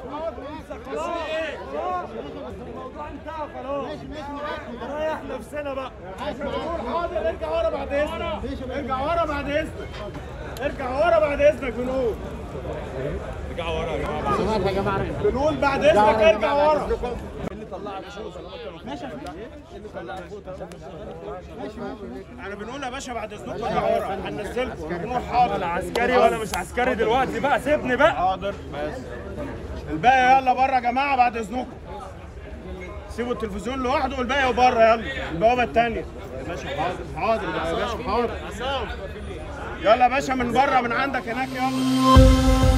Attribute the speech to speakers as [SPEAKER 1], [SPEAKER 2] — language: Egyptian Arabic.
[SPEAKER 1] الموضوع انتهى خلاص ريح نفسنا بقى حاضر ارجع ورا بعد اذنك ارجع ورا بعد اذنك ارجع ورا بعد اذنك بنقول ارجع ورا يا جماعه بنقول بعد اذنك ارجع ورا انا بنقول يا باشا بعد اذنكم ارجع ورا هننزلكم بنقول حاضر
[SPEAKER 2] عسكري ولا مش عسكري دلوقتي بقى سيبني بقى
[SPEAKER 1] حاضر بس الباقي يلا بره يا جماعه بعد اذنكم سيبوا التلفزيون لوحده والباقي بره يلا البوابه الثانيه يا باشا حاضر حاضر يا باشا حاضر يلا يا باشا من بره من عندك هناك يلا